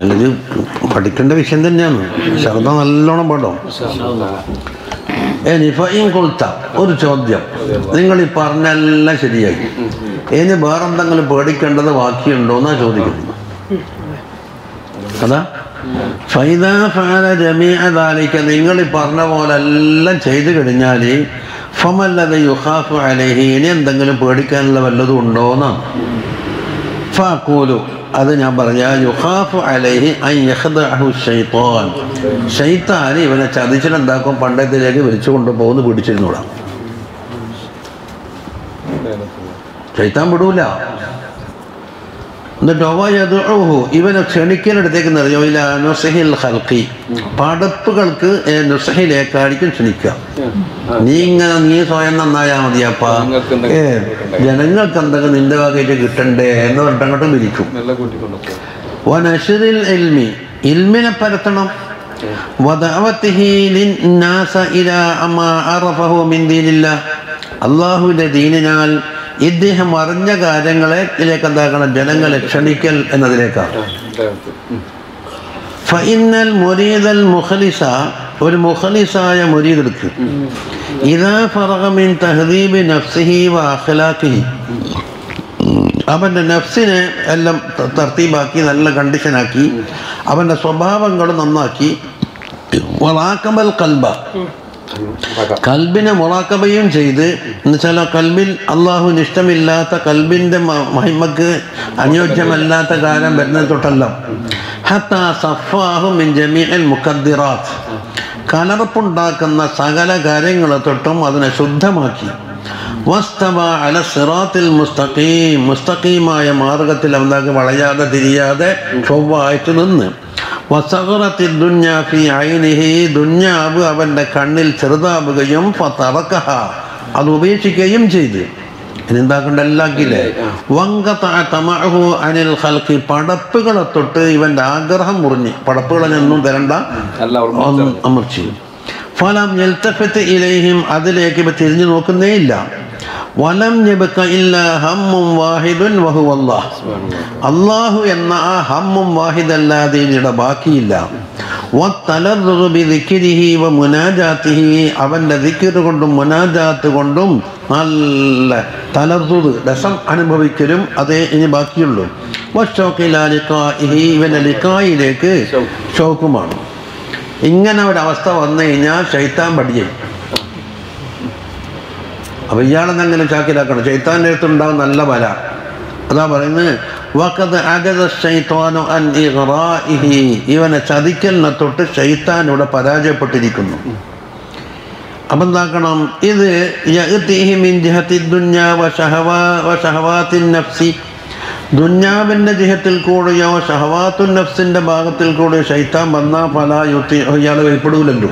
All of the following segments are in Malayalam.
ഇത് പഠിക്കേണ്ട വിഷയം തന്നെയാണ് ശബ്ദ നല്ലോണം പാടും ഇനി ഫൈൻ കൊളുത്ത ഒരു ചോദ്യം നിങ്ങൾ ഈ പറഞ്ഞെല്ലാം ശരിയായി ഇനി വേറെന്തെങ്കിലും പേടിക്കേണ്ടത് ബാക്കിയുണ്ടോ എന്നാ ചോദിക്കുന്നത് അതാ ഫൈദ ഫാല ജമീഅദാലിക്ക നിങ്ങൾ ഈ പറഞ്ഞ പോലെ എല്ലാം ചെയ്തു കഴിഞ്ഞാൽ ഫമല്ലത് യുഹാഫു അലഹി ഇനി എന്തെങ്കിലും പേടിക്കാനുള്ള വല്ലതും ഉണ്ടോ എന്നാണ് ഫാക്കൂലു അത് ഞാൻ പറഞ്ഞ യുഹാഫു അലൈഹി അൻ യഖ്ദഅഹു ശൈത്താൻ ശൈത്താൻ ഇവനെ ചതിച്ചിട്ടുണ്ടാക്കും പണ്ടത്തിലേക്ക് വലിച്ചു കൊണ്ടുപോകുന്നു പിടിച്ചിരുന്നൂടാ ശൈത്താൻ വിടൂല എന്നിട്ട് ഒവയതുഹു ഇവനെ ക്ഷണിക്കാനടുത്തേക്ക് നിറയോ ഇല്ല നുസഹിൽ ഹൽക്കി പടപ്പുകൾക്ക് ഏ, നുസഹിലേക്കായിരിക്കും ക്ഷണിക്കുക നീ ഇങ്ങനെ നീ സ്വയം നന്നായാ മതിയപ്പാ നിങ്ങൾക്ക് ഏ എന്തെങ്കിലും ജനങ്ങൾക്ക് എന്തെങ്കിലും നിന്റെ വകയിട്ട് കിട്ടണ്ടേ എന്ന് പറഞ്ഞിട്ട് അങ്ങോട്ട് വിരിക്കും നല്ല കൂട്ടിക്കൊണ്ടു വനഷിറിൽ ഇൽമി ഇൽമിനെ പരത്തണം വദഅവത്തിഹി ലിന്നാസ ഇലാ അമാ അറഫഹു മിൻ ദീനില്ലാ അള്ളാഹുവിൻ്റെ ദീനിനാൽ ഇദ്ദേഹം അറിഞ്ഞ കാര്യങ്ങളെ ഇതിലേക്ക് എന്താക്കണം ജനങ്ങളെ ക്ഷണിക്കൽ എന്നതിലേക്കാണ് ഫഇന്നൽ മുരീദൽ മുഖലിസ ഒരു മുഖലിസായ മുരീദെടുക്ക് ഇതാ ഫറഗ മിൻ തഹദീബി നഫ്സിഹി വ അഖ്ലാഖിഹി അവൻ്റെ നഫ്സിനെ എല്ലാം ത- തർത്തീബാക്കി നല്ല കണ്ടീഷനാക്കി അവൻ്റെ സ്വഭാവങ്ങൾ നന്നാക്കി വലാക്കബൽ കൽബ കൽബിനെ മുറാക്കബയും ചെയ്ത് എന്നുവെച്ചാൽ കൽബിൽ അള്ളാഹുവിന് ഇഷ്ടമില്ലാത്ത കൽബിൻ്റെ മ- മഹിമക്ക് അനുയോജ്യമല്ലാത്ത കാലം വരുന്നത് തൊട്ടല്ല ഹത്താ സഫാഹു മിൻ ജമീഅൽ മുഖദ്ദിറാത്ത് കലർപ്പുണ്ടാക്കുന്ന സകല കാര്യങ്ങളെ തൊട്ടും അതിനെ ശുദ്ധമാക്കി വസ്തവ അല സിറാത്തിൽ മുസ്തഖീം മുസ്തഖീമായ മാർഗത്തിൽ അവനാക്ക് വളയാതെ തിരിയാതെ ചൊവ്വായിട്ട് നിന്ന് വസഹറത്തിൽ ദുഞ്ഞാഫി ഐനിഹി ദുഞ്ഞാവ് അവൻ്റെ കണ്ണിൽ ചെറുതാവുകയും ഫതറക്കഹ അത് ഉപേക്ഷിക്കുകയും ചെയ്തു ഇനിന്താക്കണ്ട എല്ലാക്കില്ലേ വങ്കതമഹു അനിൽ ഹൽക്കി പടപ്പുകളെ തൊട്ട് ഇവൻ്റെ ആഗ്രഹം മുറിഞ്ഞ് പടപ്പുകളെ ഒന്നും തരണ്ട എല്ലാവർക്കും ഒന്ന് അമർച്ചു ഫലം യൽത്തഫത്ത് ഇലൈഹിം അതിലേക്ക് ഇവ തിരിഞ്ഞു നോക്കുന്നേയില്ല വലം യബ്ക ഇല്ല ഹമ്മും വാഹിദുൻ വഹുവല്ലാഹ് അള്ളാഹു എന്ന ആ ഹമ്മും വാഹിദല്ലാതെ ഇനിയുടെ ബാക്കിയില്ല വത്തലദ്ദുറു ബിദിക്രിഹി വ മുനാജാത്തിഹി അവൻ്റെ ദിക്ർ കൊണ്ടും മുനാജാത്ത് കൊണ്ടും നല്ല തലർദുത് രസം അനുഭവിക്കലും അതേ ഇനി ബാക്കിയുള്ളൂ വഷോക്കിലാലിക്കാഹി ഇവൻ്റെ ലിക്കായിലേക്ക് ഷോക്കുമാണ് ഇങ്ങനെ ഒരവസ്ഥ വന്നു കഴിഞ്ഞാൽ ശൈത്താൻ പടിയും അപ്പൊ ഇയാളെന്നെങ്കിലും ചാക്കിലാക്കണം ശൈത്താൻ്റെ അടുത്തുണ്ടാവും നല്ല ബല അതാ പറയുന്നത് വഖദ് അജദ ശൈത്വാനു അൻ ഇഗ്റാഇഹി ഇവനെ ചതിക്കലിനെ തൊട്ട് ശൈത്താൻ ഇവിടെ പരാജയപ്പെട്ടിരിക്കുന്നു അപ്പം എന്താക്കണം ഇത് യഅ്തിഹി മിൻ ജിഹത്തി ദുന്യാ വശഹവാ വശഹവാത്തിൻ നഫ്സി ദുന്യാവിൻ്റെ ജിഹത്തിൽ കൂടെയോ ഷഹവാത്തുൻ നഫ്സിൻ്റെ ഭാഗത്തിൽ കൂടെയോ ശൈത്താൻ വന്നാൽ പല യുത്തി ഇയാൾ വെളിപ്പെടൂലല്ലോ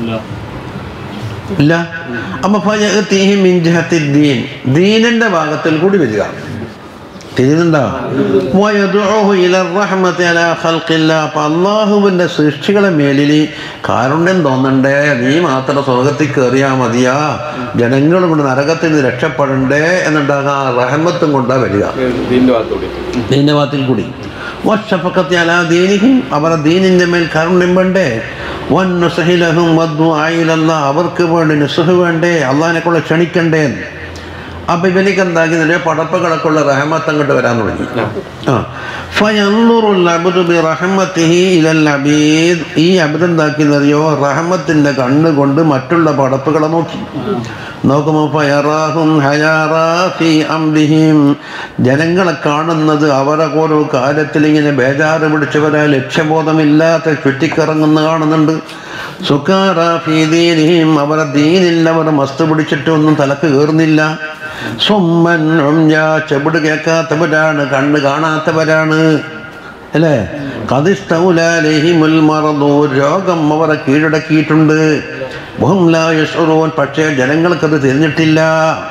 ഇല്ല അപ്പൊ ഫയഅ്തിഹി മിൻ ജിഹത്തി ദീൻ ദീനിൻ്റെ ഭാഗത്തിൽ കൂടി വരിക തിരിയുന്നുണ്ടോ വയദുഉഹു ഇല റഹ്മത്തി അലാ ഖൽഖില്ലാ അപ്പൊ അള്ളാഹുവിൻ്റെ സൃഷ്ടികളെ മേലിൽ കാരുണ്യം തോന്നണ്ടേ നീ മാത്രം സ്വർഗത്തിൽ കയറിയാൽ മതിയാ ജനങ്ങൾ കൊണ്ട് നരകത്തിൽ നിന്ന് രക്ഷപ്പെടണ്ടേ എന്നുണ്ടാകാൻ ആ റഹ്മത്തും കൊണ്ടാ വരിക ദീന്റെ ഭാഗത്തോടെ ദീൻ്റെ ഭാഗത്തിൽ കൂടി വഷഫക്കത്തി അലാ ദീനിഹിം അവരുടെ ദീനിൻ്റെ മേൽ കാരുണ്യം വേണ്ടേ വൻ നുസഹിലഹും വദ്ദു ആയിലല്ല അവർക്ക് വേണ്ടി നുസുഹ് വേണ്ടേ അള്ളാഹിനെ കൂടെ ക്ഷണിക്കണ്ടേ അപ്പൊ ഇവനിക്ക് എന്താക്കുന്നില്ല പടപ്പുകളൊക്കെ ഉള്ള റഹമത്ത് അങ്ങോട്ട് വരാൻ തുടങ്ങി ആ ഫയൻളുറുൽ അബ്ദു ബി റഹ്മത്തിഹി ഇലൽ അബീദ് ഈ അബ്ദ് എന്താക്കിയെന്നറിയോ റഹമത്തിന്റെ കണ്ണ് കൊണ്ട് മറ്റുള്ള പടപ്പുകളെ നോക്കി നോക്കുമ്പോൾ ഫയറാഹും ഹയാറാ ഫീ അംരിഹിം ജനങ്ങളെ കാണുന്നത് അവരെ ഓരോ കാര്യത്തിൽ ഇങ്ങനെ ബേജാറ് പിടിച്ചവരെ ലക്ഷ്യബോധമില്ലാത്ത ചുറ്റിക്കറങ്ങുന്ന കാണുന്നുണ്ട് സുഖാറ ഫീ ദീനിഹിം അവരെ ദീനിൽ അവർ മസ്ത് പിടിച്ചിട്ട് ഒന്നും തലക്ക് കയറുന്നില്ല സ്വമ്മൻ ഉംജ, ചെവിട് കേൾക്കാത്തവരാണ് കണ്ണ് കാണാത്തവരാണ് അല്ലേ കതിസ്തൗലാലിഹിമുൽ മറന്നു രോഗം അവരെ കീഴടക്കിയിട്ടുണ്ട് വഹും ലാ യശ്ഉറൂൻ പക്ഷേ ജനങ്ങൾക്കത് തിരിഞ്ഞിട്ടില്ല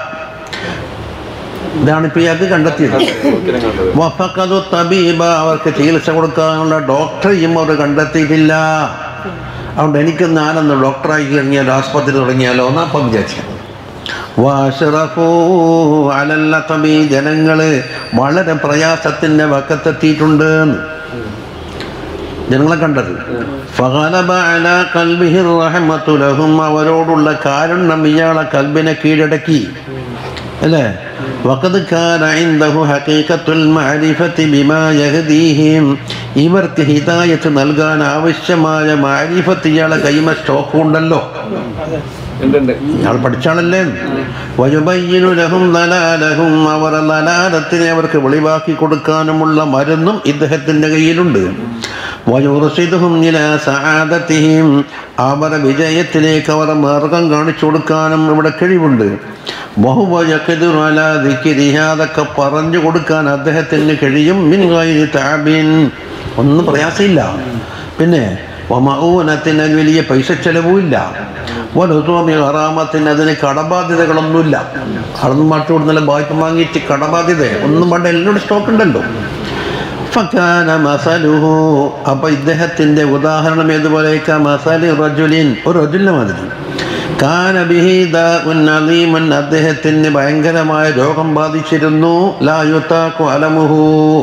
ഇതാണ് ഇപ്പൊ ഇയാൾക്ക് കണ്ടെത്തിയത് ഉത്തരം കണ്ടത് വഫഖദു തബീബ അവർക്ക് ചികിത്സ കൊടുക്കാനുള്ള ഡോക്ടറെയും അവർ കണ്ടെത്തിയിട്ടില്ല അതുകൊണ്ട് എനിക്ക് ഞാനൊന്ന് ഡോക്ടറായി ഇറങ്ങിയാലോ ആസ്പത്രി തുടങ്ങിയാലോ എന്നാ അപ്പം വിചാരിച്ചു വാഷറഫൂ അലല്ല തബി ജനങ്ങള് വളരെ പ്രയാസത്തിൻ്റെ വക്കത്തെത്തിയിട്ടുണ്ട് ജനങ്ങളെ കണ്ടത് ഫഗലബ അലാ ഖൽബിഹി റഹ്മത്തു ലഹും അവരോടുള്ള കാരുണ്യം ഇയാളെ കൽബിനെ കീഴടക്കി അല്ലേ വഖദ് കാന ഇൻദഹു ഹഖീഖത്തുൽ മഅരിഫത്തി ബിമാ യഹ്ദീഹിം ഇവർക്ക് ഹിദായത്ത് നൽകാൻ ആവശ്യമായ മാരിഫത്ത് ഇയാളെ കൈമ സ്റ്റോക്ക് ഉണ്ടല്ലോ ഉണ്ട് ഉണ്ട് ഇയാൾ പഠിച്ചാണല്ലേ വയുബയ്യനു ലഹും ലലാലഹും അവർ ലലാലത്തിനെ അവർക്ക് വെളിവാക്കി കൊടുക്കാനുമുള്ള മരുന്നും ഇദ്ദേഹത്തിൻ്റെ കയ്യിലുണ്ട് വയുറസിദുഹും നില സആദത്തിഹിം അവരുടെ വിജയത്തിലേക്ക് അവർ മാർഗം കാണിച്ചു കൊടുക്കാനും ഇവിടെ കഴിവുണ്ട് ബഹുവയക്കതിറു അലാ ദിക്രിഹി അതൊക്കെ പറഞ്ഞു കൊടുക്കാൻ അദ്ദേഹത്തിന് കഴിയും മിൻ ഗൈരി തഅബിൻ ഒന്നും പ്രയാസമില്ല പിന്നെ വമഊനത്തിന് വലിയ പൈസ ചെലവുമില്ല വലുതോമി ഹറാമത്തിന് അതിന് കടബാധ്യതകളൊന്നുമില്ല അളന്ന് മാറ്റി കൊടുക്കുന്ന ബായ്പ വാങ്ങിയിട്ട് കടബാധ്യത ഒന്നും വേണ്ട എല്ലാം സ്റ്റോക്ക് ഉണ്ടല്ലോ ഫക്കാന മസലുഹു അപ്പൊ ഇദ്ദേഹത്തിന്റെ ഉദാഹരണം ഏതുപോലെയൊക്കെ മസലി റജുലിൻ ഒരു റജുലിനെ മാതിരി കാന ബിഹി ദാഉൻ അലീമുൻ അദ്ദേഹത്തിന് ഭയങ്കരമായ രോഗം ബാധിച്ചിരുന്നു ലാ യുതാഖു അലമുഹു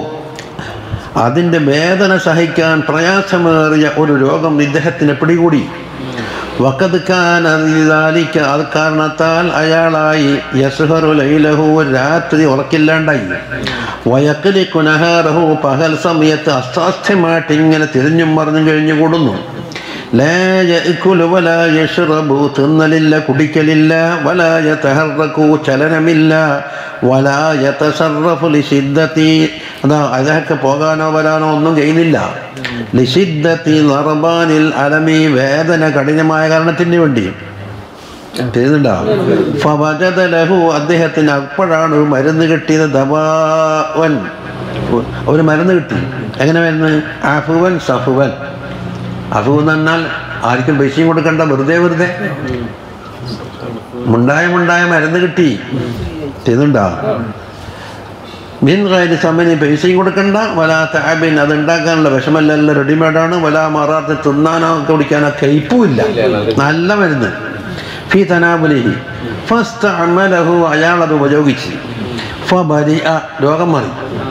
അതിൻ്റെ വേദന സഹിക്കാൻ പ്രയാസമേറിയ ഒരു രോഗം ഇദ്ദേഹത്തിന് പിടികൂടി വക്കത് കാനിക്ക് അത് കാരണത്താൽ അയാളായി യസുഹറു ലൈലഹു രാത്രി ഉറക്കില്ലാണ്ടായി വയക്കലി കുനഹാറഹു പകൽ സമയത്ത് അസ്വാസ്ഥ്യമായിട്ട് ഇങ്ങനെ തിരിഞ്ഞും മറിഞ്ഞും കഴിഞ്ഞു കൂടുന്നു ലായക്കുലു വലായഷറബു തിന്നലില്ല കുടിക്കലില്ല വലായ തഹറക്കു ചലനമില്ല വലായ തസറഫു ലിസിദ്ധത്തി അതാ അതൊക്കെ പോകാനോ വരാനോ ഒന്നും ചെയ്യുന്നില്ല ലിസിദ്ധത്തി നറബാനിൽ അലമി വേദന കഠിനമായ കാരണത്തിന് വേണ്ടി ചെയ്യുന്നുണ്ടോ ഫവജദ ലഹു അദ്ദേഹത്തിന് അപ്പോഴാണ് ഒരു മരുന്ന് കിട്ടിയത് ദവാവൻ ഒരു മരുന്ന് കിട്ടി എങ്ങനെ മരുന്ന് അഫുവൻ സഫുവൻ അഫു എന്ന് പറഞ്ഞാൽ ആർക്കും പൈസയും കൊടുക്കണ്ട വെറുതെ വെറുതെ മുണ്ടായ മുണ്ടായ മരുന്ന് കിട്ടി ചെയ്യുന്നുണ്ടോ മീൻ കാര്യം സമയം പൈസയും കൊടുക്കണ്ട വലാ താബിൻ അത് ഉണ്ടാക്കാനുള്ള വിഷമല്ല റെഡിമെയ്ഡാണ് വലാ മാറാത്ത തിന്നാനോ കുടിക്കാനോ കയ്പുമില്ല നല്ല മരുന്ന് ഫി തനാബുലിഹി ഫസ്റ്റ് അമലഹു അയാൾ അത് ഉപയോഗിച്ച് ഫബരി രോഗം മാറി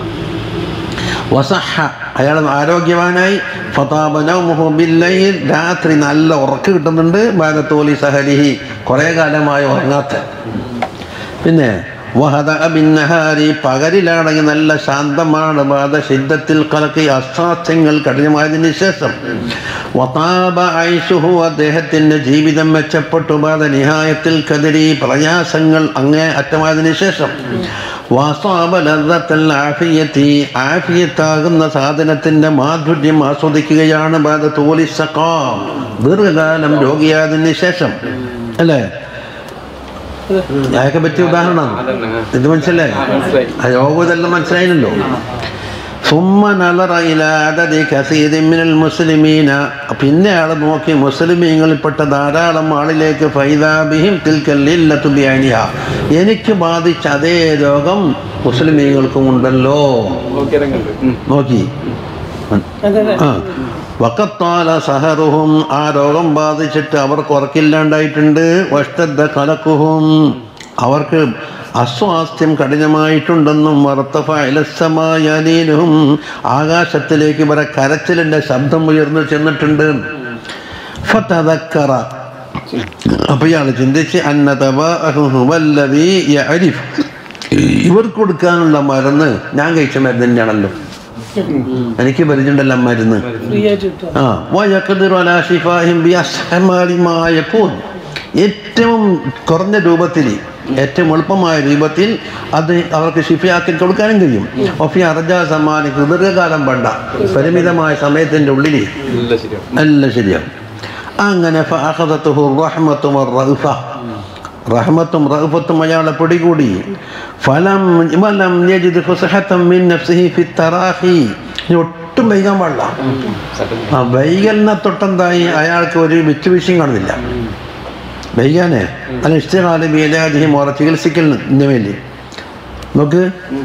വസഹ അയാൾ ആരോഗ്യവാനായി ഫതാബനൗമുഹു ബില്ലൈൽ രാത്രി നല്ല ഉറക്ക് കിട്ടുന്നുണ്ട് ബാദത്തോലി സഹലിഹി കുറേ കാലമായി ഉറങ്ങാത്ത പിന്നെ വഹദ ബിന്നഹാരി പകലിലാണെങ്കിൽ നല്ല ശാന്തമാണ് ബാധ ശിദ്ധത്തിൽ കലക്കി അസ്വാസ്ഥ്യങ്ങൾ കഠിനമായതിനു ശേഷം വതാബ ഐഷുഹു അദ്ദേഹത്തിൻ്റെ ജീവിതം മെച്ചപ്പെട്ടു ബാധ നിഹായത്തിൽ കതിരി പ്രയാസങ്ങൾ അങ്ങേ അറ്റമായതിനു ശേഷം വാസ്വാബ ലദ്ദത്തൽ ആഫിയത്തി ആഫിയത്താകുന്ന സാധനത്തിൻ്റെ മാധുര്യം ആസ്വദിക്കുകയാണ് ബാധ തോലിസക്കാം ദീർഘകാലം രോഗിയായതിനു ശേഷം അല്ലേ അതൊക്കെ പറ്റിയ ഉദാഹരണമാണ് അതന്നെ ഇത് മനസ്സിലായി മനസ്സിലായി ആ യോഗതെല്ലാം മനസ്സിലായില്ലല്ലോ ثم نظر إلى عدد كثير من المسلمين പിന്നെ ആൾ നോക്കി മുസ്ലിമീങ്ങളിൽപ്പെട്ട ധാരാളം ആളിലേക്ക് ഫൈദാബിഹിം തിൽക്കല്ലില്ലത്തു ബിയാനിഹ എനിക്ക് ബാധിച്ച അതേ രോഗം മുസ്ലിമീങ്ങൾക്കും ഉണ്ടല്ലോ ഓക്കെ ഇറങ്ങുന്നുണ്ട് നോക്കി ആ വക്കത്താല സഹറുഹും ആ രോഗം ബാധിച്ചിട്ട് അവർക്ക് ഉറക്കില്ലാണ്ടായിട്ടുണ്ട് വഷ്ടദ്ധ കലക്കുഹും അവർക്ക് അസ്വാസ്ഥ്യം കഠിനമായിട്ടുണ്ടെന്നും വർത്തഫലസമായനീനും ആകാശത്തിലേക്ക് ഇവരെ കരച്ചിലിൻ്റെ ശബ്ദം ഉയർന്നു ചെന്നിട്ടുണ്ട് ഫതദക്കറ അപ്പോൾ ഇയാൾ ചിന്തിച്ച് അന്നതവല്ലവി യഅരിഫ് ഇവർക്ക് കൊടുക്കാനുള്ള മരുന്ന് ഞാൻ കഴിച്ച മരുന്ന് തന്നെയാണല്ലോ എനിക്ക് പരിചയമുണ്ടല്ലോ മരുന്ന് ഫ്രീ ആയിട്ട് കിട്ടുക ആ വയഖദിറു അലാ ശിഫാഹിം ബിഅസ്ഹമാലി മാ യകൂൻ ഏറ്റവും കുറഞ്ഞ രൂപത്തിൽ ഏറ്റവും എളുപ്പമായ രൂപത്തിൽ അത് അവർക്ക് ഷിഫയാക്കി കൊടുക്കാനും കഴിയും ഒഫി അർജ സമ്മാനി ദീർഘകാലം വേണ്ട പരിമിതമായ സമയത്തിൻ്റെ ഉള്ളിൽ ഇല്ല ശരിയാണ് എല്ലാം ശരിയാവും അങ്ങനെ ഫഅഖദത്തുഹു റഹ്മത്തും റഹ്ഫ റഹ്മത്തും റഹ്ഫത്തും അയാളെ പിടികൂടി ഫലം വലം യജിദ് ഫുസഹത്തം മിൻ നഫ്സിഹി ഫി തറാഹി ഇനി ഒട്ടും വൈകാൻ പാടില്ല സത്യം ആ വൈകലിനെ തൊട്ടെന്തായി അയാൾക്ക് ഒരു വിട്ടുവീഴ്ചയും കാണുന്നില്ല വൈകാനെ അല്ല ഇഷ്ടകാലം വേലാധികം ഓറ ചികിത്സിക്കലിന് വേണ്ടി നോക്ക്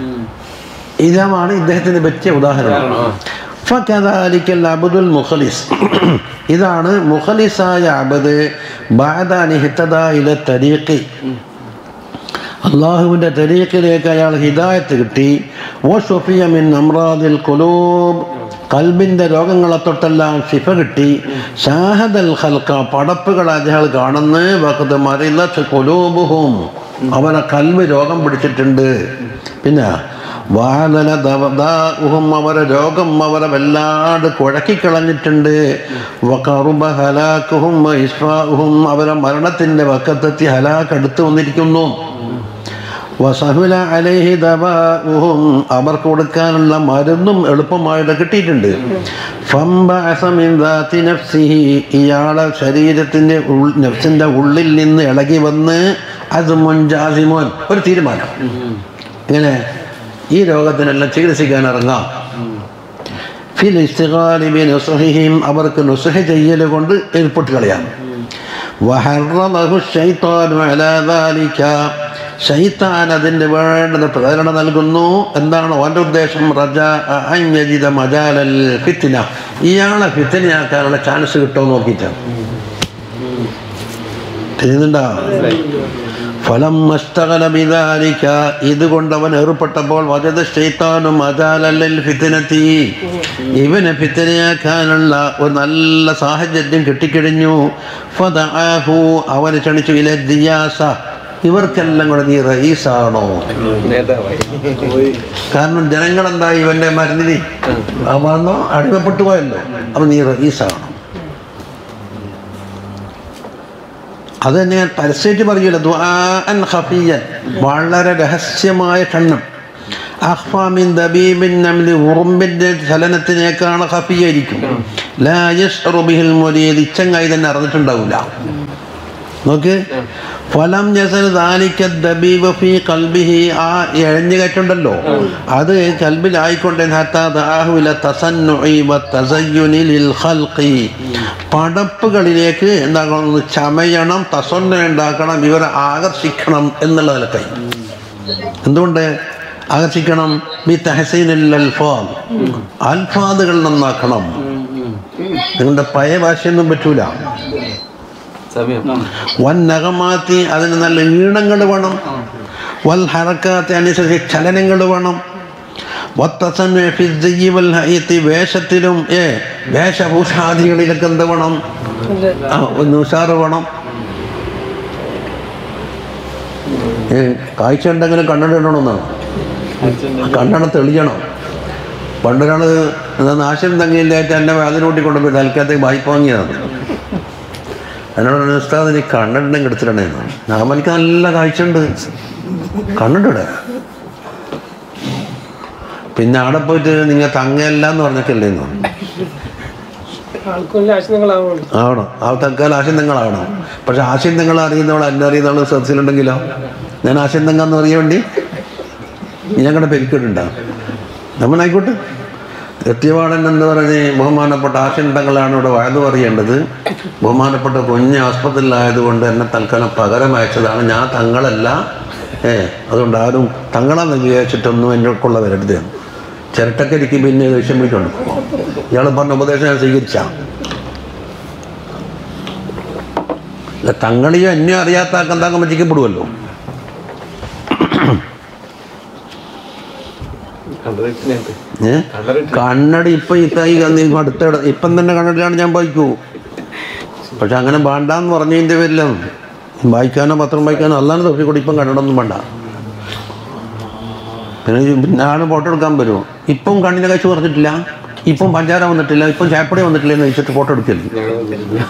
ഇതാണ് ഇദ്ദേഹത്തിന് പറ്റിയ ഉദാഹരണം ഫകദാലിക്കൽ അബ്ദുൽ മുഖലിസ് ഇതാണ് മുഖലിസായ അബദ് ബാദാനിഹിത്തദായിലെ തരീഖി അള്ളാഹുവിൻ്റെ തരീഖിലേക്ക് അയാൾ ഹിദായത്ത് കിട്ടി ഓ ഷൊഫിയ മിൻ അമ്രാദിൽ കുലൂബ് കൽബിൻ്റെ രോഗങ്ങളെ തൊട്ടെല്ലാം ശിഫ കിട്ടി ഷാഹദൽ ഹൽക്ക പടപ്പുകൾ അയാൾ കാണുന്ന വക്കത്ത് മറില കൊലൂബുഹും അവരെ കൽബ് രോഗം പിടിച്ചിട്ടുണ്ട് പിന്നെ വാലല ദവദാഉഹും അവരെ രോഗം അവരെ വല്ലാണ്ട് കുഴക്കിക്കളഞ്ഞിട്ടുണ്ട് വകറുബ ഹലാക്കുഹും ഇസ്ഫാഹും അവരെ മരണത്തിൻ്റെ വക്കത്തെത്തി ഹലാക്ക് അടുത്ത് വന്നിരിക്കുന്നു വസഹുല അലൈഹി ദവാഉഹും അവർക്ക് കൊടുക്കാനുള്ള മരുന്നും എളുപ്പമായിട്ട് കിട്ടിയിട്ടുണ്ട് ഫംബഅസ മിൻ ദാതി നഫ്സിഹി ഇയാളെ ശരീരത്തിൻ്റെ ഉൾ നഫ്സിൻ്റെ ഉള്ളിൽ നിന്ന് ഇളകി വന്ന് അത് മുൻജാസിമോൻ ഒരു തീരുമാനം ഇങ്ങനെ ഈ രോഗത്തിനെല്ലാം ചികിത്സിക്കാൻ ഇറങ്ങാം ഫിൽ ഇസ്തിഖാലി ബി നുസ്ഹിഹിം അവർക്ക് നുസ്ഹ ചെയ്യൽ കൊണ്ട് ഏർപ്പെട്ട് കളയാം വഹറമഹു ശൈത്താനു അലാ ദാലിക ശൈത്താൻ അതിൻ്റെ വേണ്ടത് പ്രേരണ നൽകുന്നു എന്താണ് അവൻ്റെ ഉദ്ദേശം റജ അഞ്ഞജിത മജാലൽ ഫിത്തിന ഇയാളെ ഫിത്തിനയാക്കാനുള്ള ചാൻസ് കിട്ടുമോ നോക്കിയിട്ടാണ് ചെയ്യുന്നുണ്ടോ ഫലം മസ്തകല ബിദാലിക ഇതുകൊണ്ട് അവൻ ഏർപ്പെട്ടപ്പോൾ വജത ശൈത്താനും അജാലല്ലിൽ ഫിത്തിനെത്തി ഇവനെ ഫിത്തിനയാക്കാനുള്ള ഒരു നല്ല സാഹചര്യം കിട്ടിക്കഴിഞ്ഞു ഫദഅഹു അവനെ ക്ഷണിച്ചു ഇല ദിയാസ ഇവർക്കെല്ലാം കൂടെ നീ റയീസാണോ നേതാവായി കാരണം ജനങ്ങളെന്തായി ഇവന്റെ മരുന്നിന് വന്നോ അടിമപ്പെട്ടു പോയല്ലോ അപ്പൊ നീ റയീസാണോ അത് തന്നെ ഞാൻ പരസ്യമായിട്ട് പറയൂല ദുആൻ ഖഫിയൻ വളരെ രഹസ്യമായ ക്ഷണം അഹ്ഫാമിൻ ദബീബിൻ നംലി ഉറുമ്പിൻ്റെ ചലനത്തിനേക്കാണ് ഖഫിയായിരിക്കും ലാ യശ്റു ബിഹിൽ മുരീദ് ഇച്ചങ്ങായി തന്നെ അറിഞ്ഞിട്ടുണ്ടാവില്ല നോക്ക് ഫലം ജസൽ ദാലിക്ക ദബീബ് ഫീ കൽബിഹി ആ എഴഞ്ഞു കയറ്റുണ്ടല്ലോ അത് കൽബിലായിക്കൊണ്ട് ഹത്താ ദാഹുവില തസന്നുഇ വതസയ്യുനി ലിൽ ഖൽഖി പടപ്പുകളിലേക്ക് എന്താകണം ചമയണം തസന്ന ഉണ്ടാക്കണം ഇവരെ ആകർഷിക്കണം എന്നുള്ള നിലക്കായി എന്തുകൊണ്ട് ആകർഷിക്കണം ബി തഹസീനിൽ അൽഫാദ് അൽഫാദുകൾ നന്നാക്കണം നിങ്ങളുടെ പഴയ ഭാഷയൊന്നും പറ്റൂല സമയം വൻ നഗമാത്തി അതിന് നല്ല ഈണങ്ങൾ വേണം വൽ ഹറക്കാത്തി അനുസരിച്ച് ചലനങ്ങൾ വേണം വത്തസന്ന് ഫിസ്സയ്യി വൽ ഹയ്യത്തി വേഷത്തിലും ഏ വേഷഭൂഷാദികളിലൊക്കെ എന്ത് വേണം ആ ഒന്ന് ഉഷാറ് വേണം ഏ കാഴ്ച ഉണ്ടെങ്കിലും കണ്ണിടണമെന്നാണ് കണ്ണട തെളിയണം പണ്ടൊരാൾ നാശം തങ്ങിയില്ലായിട്ട് എന്നെ വേദന കൂട്ടി കൊണ്ടുപോയി തൽക്കാലത്തേക്ക് വായ്പ വാങ്ങിയതാണ് എന്നോട് പറഞ്ഞു, ഉസ്താദ് നീ കണ്ണിട്ടുണ്ടെങ്കിൽ എടുത്തിട്ടുണ്ടെന്ന് ഞാൻ എനിക്ക് നല്ല കാഴ്ച ഉണ്ട് കണ്ണിട്ടിടെ പിന്നെ അവിടെ പോയിട്ട് നിങ്ങൾ തങ്ങയല്ല എന്ന് പറഞ്ഞിട്ടില്ലേന്ന് ആൾക്കൊല്ല ആശയങ്ങളാവുള്ളൂ ആവണം ആ തൽക്കാലം ആശയന്തങ്ങളാവണം പക്ഷെ ആശയന്തങ്ങൾ അറിയുന്നവൾ എന്നെ അറിയുന്നവൾ സദസ്സിലുണ്ടെങ്കിലോ ഞാൻ ആശയന്തങ്ങൾ എന്ന് അറിയാൻ വേണ്ടി ഞങ്ങളുടെ പെരുക്കിട്ടുണ്ടാവും നമ്മളായിക്കോട്ടെ സത്യവാടൻ എന്ന് പറഞ്ഞ് ബഹുമാനപ്പെട്ട ആശയന്തങ്ങളാണ് ഇവിടെ വയത് പറയേണ്ടത് ബഹുമാനപ്പെട്ട കുഞ്ഞ് ആസ്പത്രിയിലായതുകൊണ്ട് എന്നെ തൽക്കാലം പകരം അയച്ചതാണ് ഞാൻ തങ്ങളല്ല ഏ അതുകൊണ്ട് ആരും തങ്ങളാന്ന് വിചാരിച്ചിട്ടൊന്നും എന്നോടുള്ള വരരുത് ചിരട്ടക്കരിക്ക് പിന്നെ ദേഷ്യം വിളിക്കൊണ്ട് ഇയാൾ പറഞ്ഞ ഉപദേശം ഞാൻ സ്വീകരിച്ചാ അല്ല തങ്ങളിയോ എന്നെ അറിയാത്ത ആക്കെന്താക്കാൻ പറ്റിക്കപ്പെടുമല്ലോ കണ്ടറിയിട്ടുണ്ട് ഏ കണ്ടറിയിട്ട് കണ്ണടി ഇപ്പൊ ഇത്തായി അടുത്ത ഇട- ഇപ്പം തന്നെ കണ്ണടിയാണ് ഞാൻ വായിക്കൂ പക്ഷെ അങ്ങനെ വേണ്ടാന്ന് പറഞ്ഞതിൻ്റെ പേരിലും വായിക്കാനോ പത്രം വായിക്കാനോ അല്ലാണ്ട് തൊപ്പി കൂടി ഇപ്പം കണ്ണടൊന്നും വേണ്ട പിന്നെ ഈ പിന്നെ ആള് ഫോട്ടോ എടുക്കാൻ വരുമോ ഇപ്പം കണ്ണിനെ കഴിച്ച് പറഞ്ഞിട്ടില്ല ഇപ്പം പഞ്ചാര വന്നിട്ടില്ല ഇപ്പം ചാപ്പടി വന്നിട്ടില്ല എന്ന് വെച്ചിട്ട് ഫോട്ടോ എടുക്കല്ലേ ഞങ്ങൾ